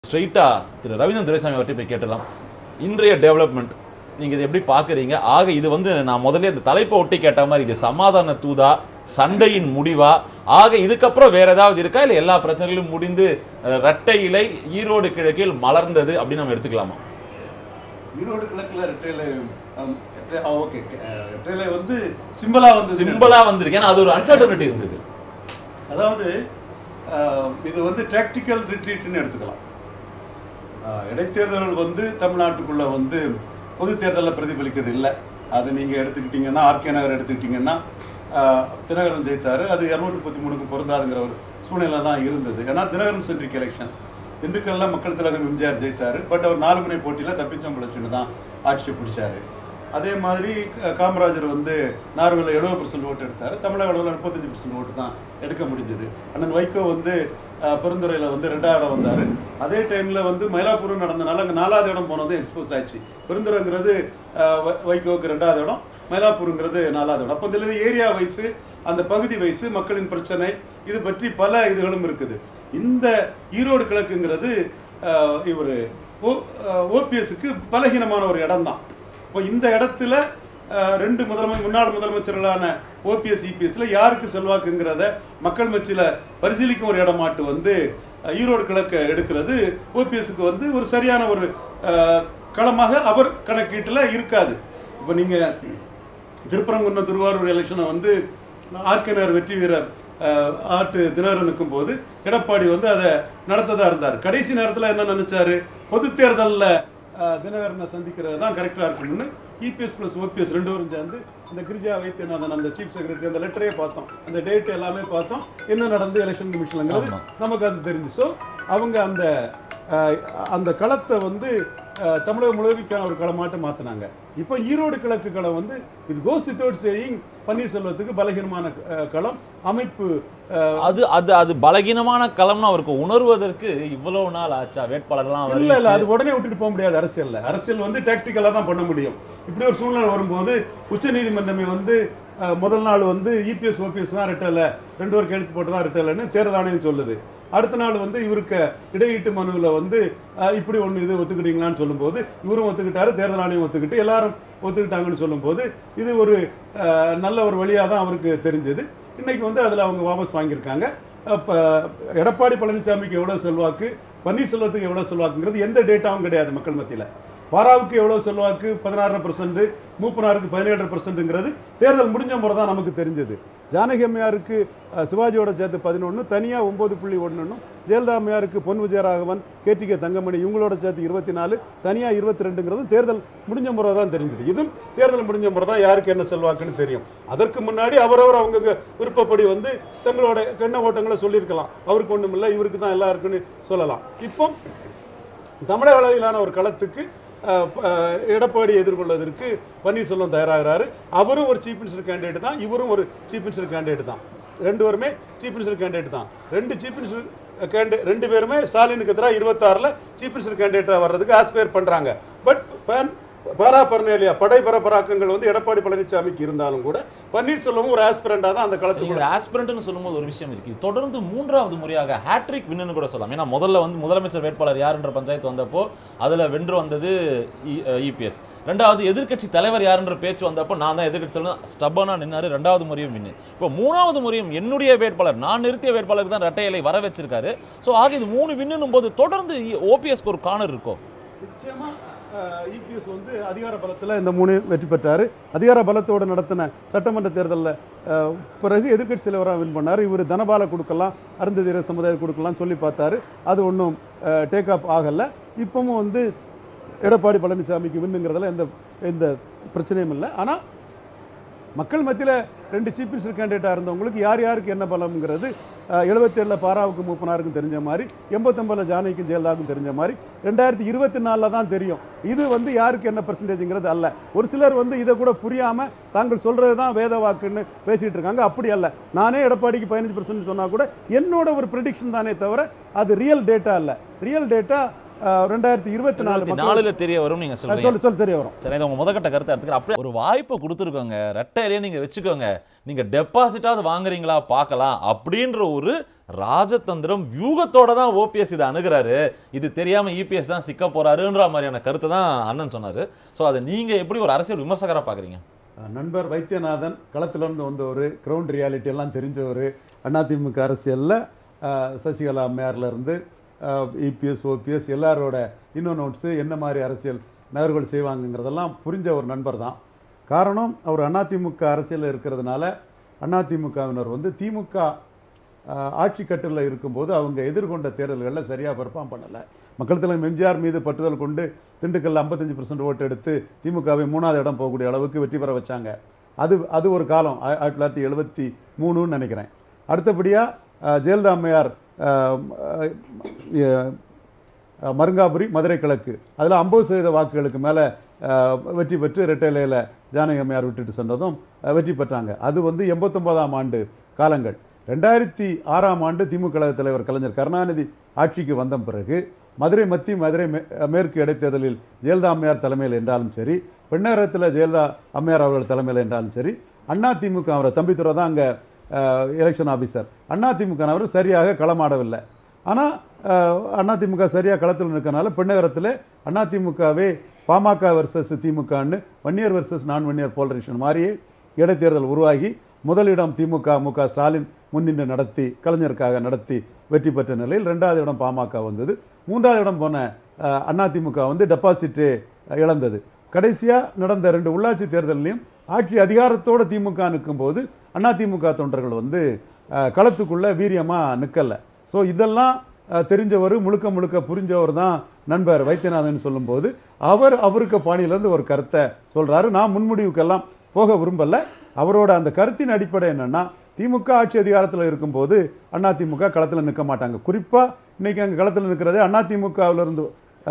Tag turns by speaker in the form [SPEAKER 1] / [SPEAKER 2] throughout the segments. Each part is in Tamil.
[SPEAKER 1] ஸ்ட்ரைட்டா திரு ரவீந்திரன் துரைசாமி அவர்கிட்ட போய் கேட்டலாம் இன்றைய டெவலப்மெண்ட் நீங்க இதை எப்படி பாக்குறீங்க ஆக இது வந்து நான் முதல்ல இந்த தலைப்பை ஒட்டி கேட்ட மாதிரி இது சமாதான தூதா சண்டையின் முடிவா ஆக இதுக்கப்புறம் வேற ஏதாவது இருக்கா இல்ல எல்லா பிரச்சனைகளும் முடிந்து அஹ், இரட்டை இலை ஈரோடு கிழக்கில் மலர்ந்தது அப்படின்னு நம்ம எடுத்துக்கலாமா
[SPEAKER 2] ஈரோடு கிழக்குல ரெட்டையில ஓகே ரெட்டையில வந்து சிம்பிளா வந்து
[SPEAKER 1] சிம்பிளா வந்திருக்கு ஏன்னா அது ஒரு அன்சர்டனிட்டி இருந்தது
[SPEAKER 2] அதாவது அஹ், இது வந்து டாக்டிக்கல் ரிட்ரீட்னு எடுத்துக்கலாம் அஹ், இடைத்தேர்தல்கள் வந்து தமிழ்நாட்டுக்குள்ள வந்து பொது தேர்தலில் பிரதிபலிக்கிறது இல்லை அது நீங்க எடுத்துக்கிட்டீங்கன்னா ஆர்கே நகர் எடுத்துக்கிட்டீங்கன்னா அஹ், தினகரன் ஜெயித்தாரு அது இரநூத்தி முப்பத்தி மூணுக்கு பொருந்தாதுங்கிற ஒரு சூழ்நிலை தான் இருந்தது ஏன்னா தினகரன் சென்ட்ரிக் எலெக்ஷன் திண்டுக்கல்ல மக்கள் திலகம் எம்ஜிஆர் ஜெயித்தாரு பட் அவர் நாலு முனை போட்டியில் தப்பிச்சம்பளச்சுன்னு தான் ஆட்சியை பிடிச்சாரு அதே மாதிரி க- காமராஜர் வந்து நார்வேல எழுபது பர்சன்ட் ஓட்டு எடுத்தார் தமிழக அளவில் முப்பத்தஞ்சு பர்சன்ட் ஓட்டு தான் எடுக்க முடிஞ்சது அண்ணன் வைகோ வந்து அஹ், பெருந்துறையில் வந்து ரெண்டாவது இடம் வந்தார் அதே டைமில் வந்து மயிலாப்பூர் நடந்தனால அங்கே நாலாவது இடம் போனது எக்ஸ்போஸ் ஆச்சு பெருந்துறைங்கிறது அஹ், வை- வைகோவுக்கு ரெண்டாவது இடம் மயிலாப்பூருங்கிறது நாலாவது இடம் அப்போ இதில் ஏரியா வைஸு அந்த பகுதி வைஸு மக்களின் பிரச்சனை இது பற்றி பல இதுகளும் இருக்குது இந்த ஈரோடு கிழக்குங்கிறது இவர் ஓபிஎஸ்க்கு பலகீனமான ஒரு இடம் தான் இப்போ இந்த இடத்துல அஹ், ரெண்டு முதலமை முன்னாள் முதலமைச்சர்களான ஓபிஎஸ் இபிஎஸ்ல யாருக்கு செல்வாக்குங்கிறத மக்கள் மத்தியில் பரிசீலிக்கும் ஒரு இடமாட்டு வந்து அஹ், ஈரோடு கிழக்க எடுக்கிறது ஓபிஎஸ்க்கு வந்து ஒரு சரியான ஒரு அஹ், களமாக அவர் கணக்கீட்டில் இருக்காது இப்போ நீங்கள் திருப்பரங்குன்றம் திருவாரூர் எலெக்ஷனை வந்து ஆர்கனர் வெற்றி வீரர் அஹ், ஆட்டு தினகரனுக்கும் போது எடப்பாடி வந்து அதை நடத்ததா இருந்தார் கடைசி நேரத்தில் என்ன நினைச்சாரு பொது தேர்தலில் தினகரனை சந்திக்கிறது தான் கரெக்டாக இருக்கணும்னு இபிஎஸ் ப்ளஸ் ஓபிஎஸ் ரெண்டு பேரும் சேர்ந்து இந்த கிரிஜா வைத்தியநாதன் அந்த சீஃப் செக்ரட்டரி அந்த லெட்டரே பார்த்தோம் அந்த டேட் எல்லாமே பார்த்தோம் என்ன நடந்து எலெக்ஷன் கமிஷன்ங்கிறது
[SPEAKER 1] ஆமா.
[SPEAKER 2] நமக்கு அது தெரிஞ்சு ஸோ அவங்க அந்த அஹ், அந்த களத்தை வந்து அஹ், தமிழகம் முழுவிக்கான ஒரு களமாட்டு மாற்றினாங்க இப்போ ஈரோடு கிழக்கு களம் வந்து இது கோஸ் வித்தவுட் சேயிங் பன்னீர்செல்வத்துக்கு பலகீனமான அஹ், களம் அமைப்பு அஹ்,
[SPEAKER 1] அது அது அது பலகீனமான களம்னு அவருக்கு உணர்வதற்கு இவ்வளவு நாள் ஆச்சா வேட்பாளர்லாம்
[SPEAKER 2] இல்ல இல்ல
[SPEAKER 1] வருவிச்சு
[SPEAKER 2] அது உடனே விட்டுட்டு போக முடியாது அரசியல்ல அரசியல் வந்து டாக்டிக்கலா தான் பண்ண முடியும் இப்படி ஒரு சூழ்நிலை வரும்போது உச்சநீதிமன்றமே வந்து அஹ், முதல் நாள் வந்து இபிஎஸ் ஓபிஎஸ் தான் ரெட்டல ரெண்டு பேருக்கு எழுத்து போட்டு தான் ரெட்டலன்னு தேர்தல் ஆணையம் சொல்லுது அடுத்த நாள் வந்து இவருக்கு இடையீட்டு மனுவில் வந்து அஹ், இப்படி ஒன்று இது ஒத்துக்கிட்டீங்களான்னு சொல்லும்போது இவரும் ஒத்துக்கிட்டாரு தேர்தல் ஆணையம் ஒத்துக்கிட்டு எல்லாரும் ஒத்துக்கிட்டாங்கன்னு சொல்லும்போது இது ஒரு அஹ், நல்ல ஒரு வழியாக தான் அவருக்கு தெரிஞ்சது இன்னைக்கு வந்து அதில் அவங்க வாபஸ் வாங்கியிருக்காங்க அப்போ எடப்பாடி பழனிசாமிக்கு எவ்வளோ செல்வாக்கு பன்னீர்செல்வத்துக்கு எவ்வளோ செல்வாக்குங்கிறது எந்த டேட்டாவும் கிடையாது மக்கள் மத்தியில் பாராவுக்கு எவ்வளோ செல்வாக்கு பதினாறரை பர்சன்ட் மூப்பனாருக்கு பதினேழரை பர்சன்ட்டுங்கிறது தேர்தல் முடிஞ்ச முறை தான் நமக்கு தெரிஞ்சது ஜானகி அம்மையாருக்கு அஹ், சிவாஜியோட சேர்த்து பதினொன்று தனியாக ஒம்பது புள்ளி ஒன்றுன்னும் ஜெயலலிதா அம்மையாருக்கு பொன் விஜயராகவன் கேடிகே தங்கமணி இவங்களோட சேர்த்து இருபத்தி நாலு தனியாக இருபத்தி ரெண்டுங்கிறதும் தேர்தல் முடிஞ்ச முறை தான் தெரிஞ்சது இதுவும் தேர்தல் முடிஞ்ச முறை தான் யாருக்கு என்ன செல்வாக்குன்னு தெரியும் அதற்கு முன்னாடி அவரவர் அவங்க விருப்பப்படி வந்து தங்களோட கண்ண ஓட்டங்களை சொல்லியிருக்கலாம் அவருக்கு ஒன்றும் இல்லை இவருக்கு தான் எல்லாம் இருக்குன்னு சொல்லலாம் இப்போ தமிழக அளவிலான ஒரு களத்துக்கு அஹ், ப- அஹ், எடப்பாடி எதிர்கொள்வதற்கு பன்னீர்செல்வம் தயாராகிறாரு அவரும் ஒரு சீஃப் மினிஸ்டர் கேண்டிடேட் தான் இவரும் ஒரு சீஃப் மினிஸ்டர் கேண்டிடேட் தான் ரெண்டு பேருமே சீஃப் மினிஸ்டர் கேண்டிடேட் தான் ரெண்டு சீஃப் மினிஸ்டர் கேண்டிடேட் ரெண்டு பேருமே ஸ்டாலினுக்கு எதிராக இருபத்தாறில் சீஃப் மினிஸ்டர் கேண்டிடேட்டாக வர்றதுக்கு ஆஸ்பயர் பண்ணுறாங்க பட் பேன் பாரா பர்னேலியா படை பரப்பராக்கங்கள் வந்து எடப்பாடி பழனிசாமிக்கு இருந்தாலும் கூட பன்னீர்செல்வமும் ஒரு ஆஸ்பிரண்டாக தான் அந்த களத்துக்கு
[SPEAKER 1] இது ஆஸ்பிரண்ட்னு சொல்லும்போது ஒரு விஷயம் இருக்கு இது தொடர்ந்து மூன்றாவது முறையாக ஹேட்ரிக் வின்னு கூட சொல்லலாம் ஏன்னா முதல்ல வந்து முதலமைச்சர் வேட்பாளர் யாருன்ற பஞ்சாயத்து வந்தப்போ அதுல வென்று வந்தது இபிஎஸ் ரெண்டாவது எதிர்க்கட்சி தலைவர் யாருன்ற பேச்சு வந்தப்போ நான் தான் எதிர்க்கட்சி தலைவர் ஸ்டப்பனா நின்னாரு ரெண்டாவது முறையும் வின்னு இப்போ மூணாவது முறையும் என்னுடைய வேட்பாளர் நான் நிறுத்திய வேட்பாளருக்கு தான் ரெட்டை இலை வர வச்சிருக்காரு ஸோ ஆக இது மூணு வின்னும் போது தொடர்ந்து ஓபிஎஸ்க்கு ஒரு கார்னர் இருக்கும்
[SPEAKER 2] நிச்சயமா இபிஎஸ் வந்து அதிகார பலத்தில் இந்த மூணு வெற்றி பெற்றார் அதிகார பலத்தோடு நடத்தின சட்டமன்ற தேர்தலில் பிறகு எதிர்க்கட்சி தலைவராக வின் பண்ணார் இவர் தனபால கொடுக்கலாம் அருந்ததிர சமுதாயம் கொடுக்கலாம் சொல்லி பார்த்தாரு அது ஒன்றும் டேக் ஆஃப் ஆகலை இப்பவும் வந்து எடப்பாடி பழனிசாமிக்கு வின்னுங்கிறதுல எந்த எந்த பிரச்சனையும் இல்லை ஆனால் மக்கள் மத்தியில் ரெண்டு சீஃப் மினிஸ்டர் கேண்டிடேட்டாக இருந்தவங்களுக்கு யார் யாருக்கு என்ன பலம்ங்கிறது எழுபத்தேழில் பாராவுக்கு மூப்பனாருக்கும் தெரிஞ்ச மாதிரி எண்பத்தொம்பதில் ஜானகிக்கும் ஜெயலலிதாவுக்கும் தெரிஞ்ச மாதிரி ரெண்டாயிரத்தி இருபத்தி நாலில் தான் தெரியும் இது வந்து யாருக்கு என்ன பர்சன்டேஜுங்கிறது அல்ல ஒரு சிலர் வந்து இதை கூட புரியாமல் தாங்கள் சொல்கிறது தான் வேத வாக்குன்னு பேசிகிட்டு இருக்காங்க அப்படி அல்ல நானே எடப்பாடிக்கு பதினஞ்சு பர்சன்ட் சொன்னால் கூட என்னோட ஒரு ப்ரிடிக்ஷன் தானே தவிர அது ரியல் டேட்டா இல்லை ரியல் டேட்டா
[SPEAKER 3] அஹ், ரெண்டாயிரத்தி இருபத்தி நாலு
[SPEAKER 1] இருபத்தி
[SPEAKER 3] மக்கள்
[SPEAKER 1] நாலுல தெரிய வரும் நீங்க சொல்றீங்க
[SPEAKER 3] சொல்லு சொல்லு தெரிய வரும்
[SPEAKER 1] சரி இது உங்க முதற்கட்ட கருத்தை எடுத்துக்கிற அப்படியே ஒரு வாய்ப்பை கொடுத்துருக்கோங்க ரெட்டையிலேயே நீங்க வச்சுக்கோங்க நீங்க டெபாசிட்டாவது வாங்குறீங்களா பார்க்கலாம் அப்படின்ற ஒரு ராஜதந்திரம் வியூகத்தோட தான் ஓபிஎஸ் இதை அணுகுறாரு இது தெரியாம இபிஎஸ் தான் சிக்க போறாருன்ற மாதிரியான கருத்தை தான் அண்ணன் சொன்னாரு ஸோ அதை நீங்க எப்படி ஒரு அரசியல் விமர்சகரா பாக்குறீங்க
[SPEAKER 3] அஹ், நண்பர் வைத்தியநாதன் களத்திலிருந்து வந்தவர் கிரவுண்ட் ரியாலிட்டி எல்லாம் தெரிஞ்சவர் அதிமுக அரசியலில் சசிகலா அம்மையார்ல இருந்து இபிஎஸ் ஓபிஎஸ் எல்லாரோட இன்னொன்று என்ன மாதிரி அரசியல் நகர்கள் செய்வாங்கங்கிறதெல்லாம் புரிஞ்ச ஒரு நண்பர் தான் காரணம் அவர் அதிமுக அரசியலில் இருக்கிறதுனால அதிமுகவினர் வந்து திமுக ஆஹ், ஆட்சி கட்டில் இருக்கும்போது அவங்க எதிர்கொண்ட தேர்தல்களில் சரியாக பெர்ஃபார்ம் பண்ணலை மக்கள் தலைவர் எம்ஜிஆர் மீது பட்டுதல் கொண்டு திண்டுக்கல்ல 55% பர்சன்ட் ஓட்டு எடுத்து திமுகவை மூணாவது இடம் போகக்கூடிய அளவுக்கு வெற்றி பெற வச்சாங்க அது அது ஒரு காலம் ஆ- ஆயிரத்தி தொள்ளாயிரத்தி எழுபத்தி மூணுன்னு நினைக்கிறேன் அடுத்தபடியாக ஜெயலலிதா அம்மையார் ஆஹ், ஆஹ், அஹ் மருங்காபுரி மதுரை கிழக்கு அதில் ஐம்பது சதவீத வாக்குகளுக்கு மேலே வெற்றி பெற்று ரெட்டையிலையில் ஜானகி அம்மையார் விட்டுட்டு சென்றதும் அஹ், வெற்றி பெற்றாங்க அது வந்து எண்பத்தொன்பதாம் ஆண்டு காலங்கள் ரெண்டாயிரத்தி ஆறாம் ஆண்டு திமுக கழக தலைவர் கலைஞர் கருணாநிதி ஆட்சிக்கு வந்த பிறகு மதுரை மத்திய மதுரை மே- மேற்கு இடைத்தேர்தலில் ஜெயலலிதா அம்மையார் தலைமையில் என்றாலும் சரி பெண்ணகரத்தில் ஜெயலலிதா அம்மையார் அவர்கள் தலைமையில் என்றாலும் சரி அண்ணா திமுக அவரை தம்பித்துறை தான் அங்கே எலெக்ஷன் ஆஃபீஸர் அண்ணா திமுக சரியாக களமாடவில்லை ஆனால் அதிமுக சரியாக களத்தில் இருக்கனால பெண்ணகரத்தில் அதிமுகவே பாமக வர்சஸ் திமுகன்னு வன்னியர் வர்சஸ் நான் வன்னியர் போலரைசேஷன் மாதிரியே இடைத்தேர்தல் உருவாகி முதலிடம் திமுக மு க ஸ்டாலின் முன்னின்று நடத்தி கலைஞருக்காக நடத்தி வெற்றி பெற்ற நிலையில் ரெண்டாவது இடம் பாமக வந்தது மூன்றாவது இடம் போன அஹ், அதிமுக வந்து டெபாசிட்டு இழந்தது கடைசியாக நடந்த ரெண்டு உள்ளாட்சி தேர்தலையும் ஆட்சி அதிகாரத்தோட திமுக நிற்கும்போது அதிமுக தொண்டர்கள் வந்து அஹ், களத்துக்குள்ள வீரியமாக நிற்கலை ஸோ இதெல்லாம் அஹ், தெரிஞ்சவர் முழுக்க முழுக்க புரிஞ்சவர் தான் நண்பர் வைத்தியநாதன் சொல்லும்போது அவர் அவருக்கு பாணியிலேருந்து ஒரு கருத்தை சொல்றாரு நான் முன்முடிவுக்கெல்லாம் போக விரும்பல அவரோட அந்த கருத்தின் அடிப்படை என்னன்னா திமுக ஆட்சி அதிகாரத்தில் இருக்கும்போது அதிமுக களத்தில் நிற்க மாட்டாங்க குறிப்பாக இன்னைக்கு அங்கே களத்தில் நிற்கிறது அதிமுகவில் இருந்து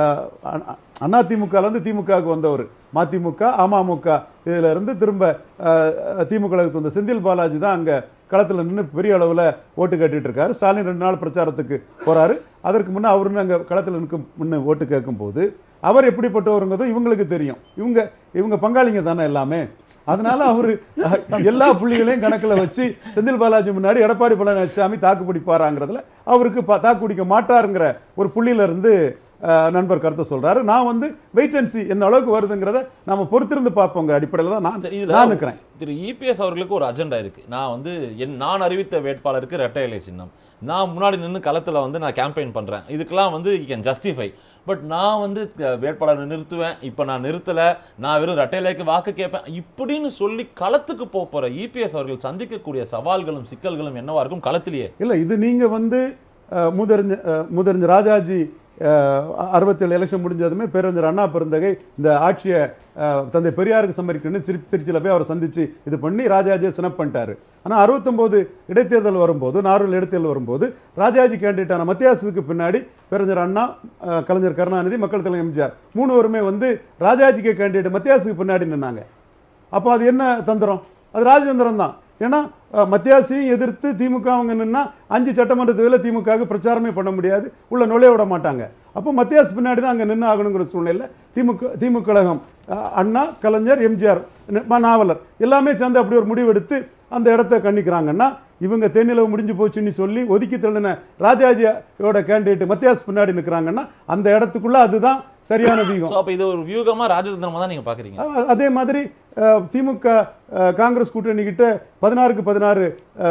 [SPEAKER 3] அதிமுகலேருந்து திமுகவுக்கு வந்தவர் மதிமுக அமமுக இதுல இருந்து திரும்ப அஹ், திமுகவுக்கு வந்த செந்தில் பாலாஜி தான் அங்கே களத்தில் நின்று பெரிய அளவில் ஓட்டு கேட்டுட்டு இருக்காரு ஸ்டாலின் ரெண்டு நாள் பிரச்சாரத்துக்கு போறாரு அதற்கு முன்னே அவருன்னு அங்கே களத்தில் நிற்கும் முன்ன ஓட்டு கேட்கும்போது அவர் எப்படிப்பட்டவருங்கிறதும் இவங்களுக்கு தெரியும் இவங்க இவங்க பங்காளிங்க தானே எல்லாமே அதனால அவரு அஹ், எல்லா புள்ளிகளையும் கணக்குல வச்சு செந்தில் பாலாஜி முன்னாடி எடப்பாடி பழனிசாமி தாக்கு பிடிப்பாராங்கிறதுல அவருக்கு ப- தாக்கு பிடிக்க மாட்டாருங்கிற ஒரு புள்ளியில இருந்து அஹ், நண்பர் கருத்தை சொல்றாரு நான் வந்து வெயிட் அண்ட் சி என்ன அளவுக்கு வருதுங்கிறத நாம பொறுத்திருந்து பார்ப்போங்க அடிப்படையில் தான் நான்
[SPEAKER 1] சரி இதுல
[SPEAKER 3] நான் நிற்கிறேன்
[SPEAKER 1] திரு இபிஎஸ் அவர்களுக்கு ஒரு அஜெண்டா இருக்கு நான் வந்து என் நான் அறிவித்த வேட்பாளருக்கு ரெட்டை இலை சின்னம் நான் முன்னாடி நின்று களத்துல வந்து நான் கேம்பெயின் பண்றேன் இதுக்கெல்லாம் வந்து யூ கேன் ஜஸ்டிஃபை பட் நான் வந்து க- வேட்பாளரை நிறுத்துவேன் இப்போ நான் நிறுத்தல நான் வெறும் ரெட்டை இலைக்கு வாக்கு கேட்பேன் இப்படின்னு சொல்லி களத்துக்கு போக போற இபிஎஸ் அவர்கள் சந்திக்கக்கூடிய சவால்களும் சிக்கல்களும் என்னவா இருக்கும் களத்திலேயே
[SPEAKER 3] இல்லை இது நீங்க வந்து அஹ், முதறிஞ அஹ், முதறிஞர் ராஜாஜி அறுபத்தேழு எலெக்ஷன் முடிஞ்சதுமே பேரறிஞர் அண்ணா பெருந்தகை இந்த ஆட்சியை அஹ், தந்தை பெரியாருக்கு சமரிக்கணும்னு திரு திருச்சியில் போய் அவரை சந்திச்சு இது பண்ணி ராஜாஜியை சினப் பண்ணிட்டாரு ஆனால் அறுபத்தொம்போது இடைத்தேர்தல் வரும்போது நாரூர் இடைத்தேர்தல் வரும்போது ராஜாஜி கேண்டிடேட்டான மத்தியாசத்துக்கு பின்னாடி பேரறிஞர் அண்ணா அஹ், கலைஞர் கருணாநிதி மக்கள் தலைவர் எம்ஜிஆர் மூணு பேருமே வந்து ராஜாஜிக்கு கேண்டிடேட் மத்தியாசுக்கு பின்னாடி நின்னாங்க அப்போ அது என்ன தந்திரம் அது ராஜதந்திரம் தான் ஏன்னா அஹ், மத்தியாசியும் எதிர்த்து திமுக அவங்க நின்னா அஞ்சு சட்டமன்ற தேர்தலில் திமுகவுக்கு பிரச்சாரமே பண்ண முடியாது உள்ள நுழைய விட மாட்டாங்க அப்போ மத்தியாஸ் பின்னாடி தான் அங்கே நின்று ஆகணுங்கிற சூழ்நிலையில் திமுக திமுக கழகம் அஹ், அண்ணா கலைஞர் எம்ஜிஆர் ந- ம- நாவலர் எல்லாமே சேர்ந்து அப்படி ஒரு முடிவெடுத்து அந்த இடத்த கண்டிக்கிறாங்கன்னா இவங்க தேனிலவு முடிஞ்சு போச்சுன்னு சொல்லி ஒதுக்கி தள்ளின ராஜாஜியோட கேண்டிடேட் மத்தியாஸ் பின்னாடி நிற்கிறாங்கன்னா அந்த இடத்துக்குள்ள அதுதான் சரியான வீகம்
[SPEAKER 1] ஸோ அப்போ இது ஒரு வியூகமா ராஜதந்திரமா தான் நீங்க பாக்குறீங்க
[SPEAKER 3] அ- அதே மாதிரி அஹ், திமுக அஹ், காங்கிரஸ் கூட்டணி கிட்ட பதினாறுக்கு பதினாறு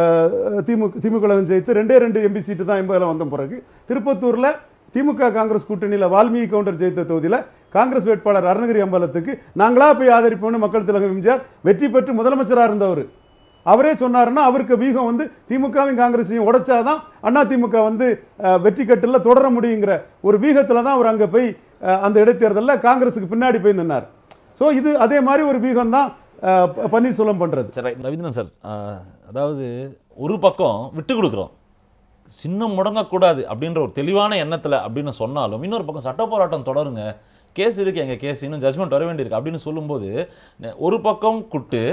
[SPEAKER 3] திமுக திமுக கழகம் ஜெயித்து ரெண்டே ரெண்டு எம்பி சீட்டு தான் எண்பதுல வந்த பிறகு திருப்பத்தூர்ல திமுக காங்கிரஸ் கூட்டணியில வால்மீகி கவுண்டர் ஜெயித்த தொகுதியில காங்கிரஸ் வேட்பாளர் அருணகிரி அம்பலத்துக்கு நாங்களா போய் ஆதரிப்போம்னு மக்கள் திலகம் எம்ஜிஆர் வெற்றி பெற்று முதலமைச்சரா இருந்தவர் அவரே சொன்னாருன்னா அவருக்கு வீகம் வந்து திமுகவும் காங்கிரஸையும் உடைச்சாதான் அண்ணா திமுக வந்து அஹ், வெற்றி கட்டில் தொடர முடியுங்கிற ஒரு வீகத்துல தான் அவர் அங்க போய் அஹ், அந்த இடைத்தேர்தலில் காங்கிரஸுக்கு பின்னாடி போய் நின்னார் ஸோ இது அதே மாதிரி ஒரு வீகம் தான் பன்னீர்செல்வம் பண்றது
[SPEAKER 1] சரி right. ரவீந்திரன் சார் ஆஹ், அதாவது ஒரு பக்கம் விட்டு கொடுக்குறோம் சின்னம் முடங்கக்கூடாது அப்படின்ற ஒரு தெளிவான எண்ணத்தில் அப்படின்னு சொன்னாலும் இன்னொரு பக்கம் சட்ட போராட்டம் தொடருங்க கேஸ் இருக்கு எங்க கேஸ் இன்னும் ஜட்மெண்ட் வர வேண்டியிருக்கு அப்படின்னு சொல்லும்போது நெ- ஒரு பக்கம் குட்டு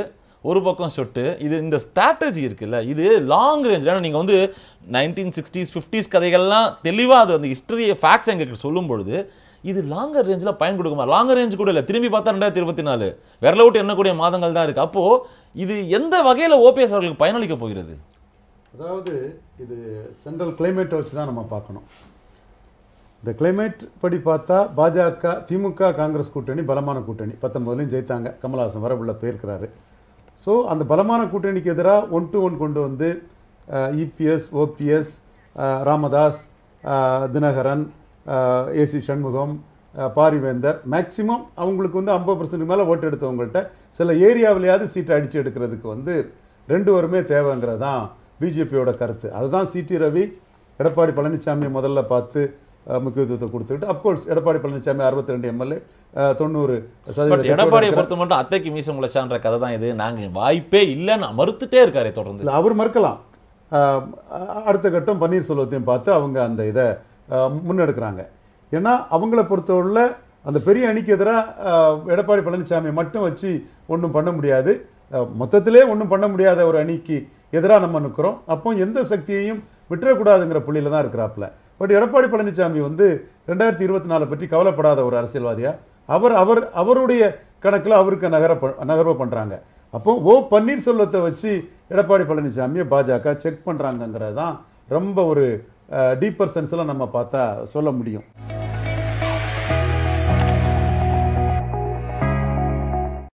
[SPEAKER 1] ஒரு பக்கம் ஷொட்டு இது இந்த ஸ்ட்ராட்டஜி இருக்குல்ல இது லாங் ரேஞ்ச் ஏன்னா நீங்கள் வந்து நைன்டீன் சிக்ஸ்டீஸ் ஃபிஃப்டிஸ் கதைகள்லாம் தெளிவாக அது அந்த ஹிஸ்டரி ஃபேக்ட்ஸ் எங்களுக்கு சொல்லும் பொழுது இது லாங்கர் ரேஞ்சில் பயன் கொடுக்குமா லாங்கர் ரேஞ்ச் கூட இல்லை திரும்பி பார்த்தா ரெண்டாயிரத்தி இருபத்தி நாலு விரல விட்டு எண்ணக்கூடிய மாதங்கள் தான் இருக்குது அப்போது இது எந்த வகையில் ஓபிஎஸ் அவர்களுக்கு பயனளிக்க போகிறது
[SPEAKER 3] அதாவது இது சென்ட்ரல் கிளைமேட்டை வச்சு தான் நம்ம பார்க்கணும் இந்த கிளைமேட் படி பார்த்தா பாஜக திமுக காங்கிரஸ் கூட்டணி பலமான கூட்டணி பத்தொன்பதுலையும் ஜெயித்தாங்க கமல்ஹாசன் வர உள்ள போயிருக்கிறாரு ஸோ அந்த பலமான கூட்டணிக்கு எதிராக ஒன் டு ஒன் கொண்டு வந்து இபிஎஸ் ஓபிஎஸ் ராமதாஸ் அஹ், தினகரன் ஏசி சண்முகம் அஹ், பாரிவேந்தர் மேக்சிமம் அவங்களுக்கு வந்து ஐம்பது பர்சன்ட் மேலே ஓட்டு எடுத்தவங்கள்ட்ட சில ஏரியாவிலையாவது சீட்டை அடித்து எடுக்கிறதுக்கு வந்து ரெண்டு வருமே தேவைங்கிறது தான் பிஜேபியோட கருத்து அதுதான் சிடி ரவி எடப்பாடி பழனிசாமி முதல்ல பார்த்து அஹ், முக்கியத்துவத்தை கொடுத்துக்கிட்டு அப்கோர்ஸ் எடப்பாடி பழனிசாமி அறுபத்தி ரெண்டு எம்எல்ஏ தொண்ணூறு
[SPEAKER 1] பட்
[SPEAKER 3] சதவீத
[SPEAKER 1] எடப்பாடியை பொறுத்த மட்டும் அத்தைக்கு மீச முளைச்சான்ற கதை தான் இது நாங்கள் வாய்ப்பே இல்லைன்னு மறுத்துட்டே இருக்காரே தொடர்ந்து
[SPEAKER 3] இல்லை அவர் மறுக்கலாம் ஆஹ் அ- அடுத்த கட்டம் பன்னீர்செல்வத்தையும் பார்த்து அவங்க அந்த இதை ஆஹ் முன்னெடுக்கிறாங்க ஏன்னா அவங்கள பொறுத்தவரையில் அந்த பெரிய அணிக்கு எதிராக எடப்பாடி பழனிசாமி மட்டும் வச்சு ஒன்றும் பண்ண முடியாது ஆஹ் மொத்தத்திலே ஒன்றும் பண்ண முடியாத ஒரு அணிக்கு எதிராக நம்ம நிற்கிறோம் அப்போ எந்த சக்தியையும் விட்டுறக்கூடாதுங்கிற புள்ளியில தான் இருக்கிறாப்புல பட் எடப்பாடி பழனிசாமி வந்து ரெண்டாயிரத்தி இருபத்தி நாலை பற்றி கவலைப்படாத ஒரு அரசியல்வாதியா அவர் அவர் அவருடைய கணக்கில் அவருக்கு நகர ப- நகர்வு பண்ணுறாங்க அப்போ ஓ பன்னீர்செல்வத்தை வச்சு எடப்பாடி பழனிசாமியை பாஜக செக் பண்ணுறாங்கங்கிறது தான் ரொம்ப ஒரு டீப்பர் சென்ஸில் நம்ம பார்த்தா சொல்ல முடியும்